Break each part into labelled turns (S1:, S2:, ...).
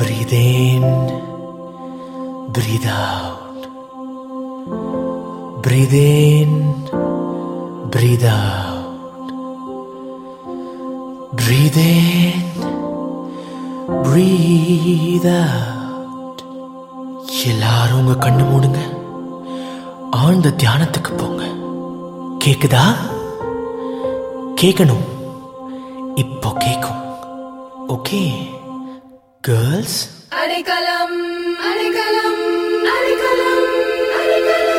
S1: Breathe in, breathe out. Breathe in, breathe out. Breathe in, breathe out. எல்லாரும் உங்க கண்ணு மூடுங்க ஆழ்ந்த தியானத்துக்கு போங்க கேக்குதா கேட்கணும் இப்போ கேட்கும் ஓகே கேர்ள்ஸ்
S2: அடைக்கலம் அடைக்கலம் அடைக்கலம் அடைக்கலம்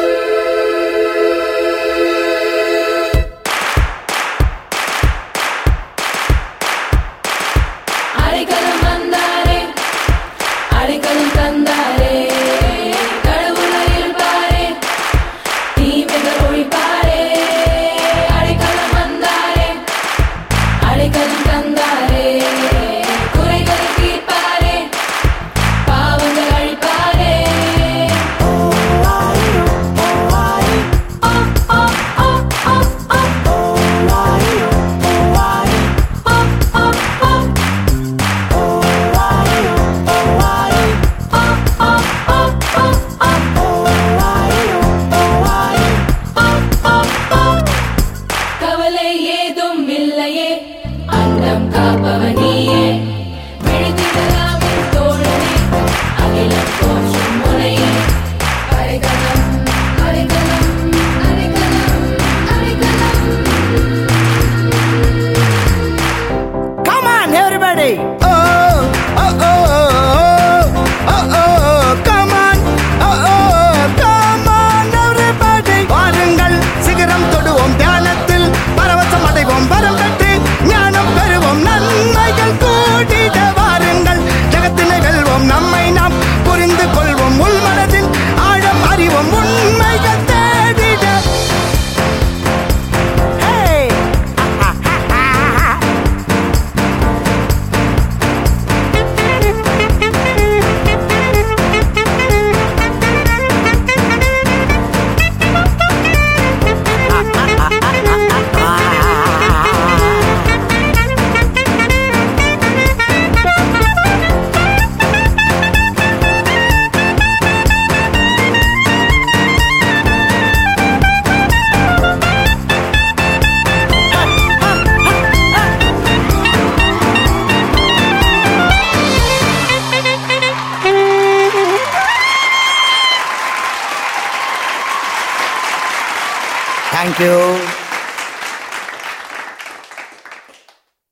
S2: அடைக்கலம் வந்தாரே அடைக்கலம் தந்தாரே கடவுளை இருப்பாரே தீமைகள் ஒழிப்பாரே அடைக்கலம் வந்தாரே அடைக்கலம் தந்தாரே குறைகளை தீர்ப்பாரே பாவங்கள் அழிப்பாரே கவலை ஏதும் இல்லையே அண்டம் காப்பவனியே விழுந்திடலாம் என் தோழனே அகிலம் போற்றும் முனையே அரைகலம் அரைகலம் அரைகலம் அரைகலம்
S3: Come on, everybody! Oh, oh, oh, oh, oh, oh, come on! Oh, oh, come on, everybody! வாருங்கள் சிகரம் தொடுவோம் தியானத்தில் பரவசம் அடைவோம் வரம் பெற்று ஞானம் பெறுவோம் நன்மைகள் கூட்டிட வாருங்கள் ஜகத்தினை வெல்வோம் நம்மை நாம் புரிந்து கொள்வோம் உள்மனதின் ஆழம் அறிவோம் உண்மைகள் தேடிட Hey! Thank you.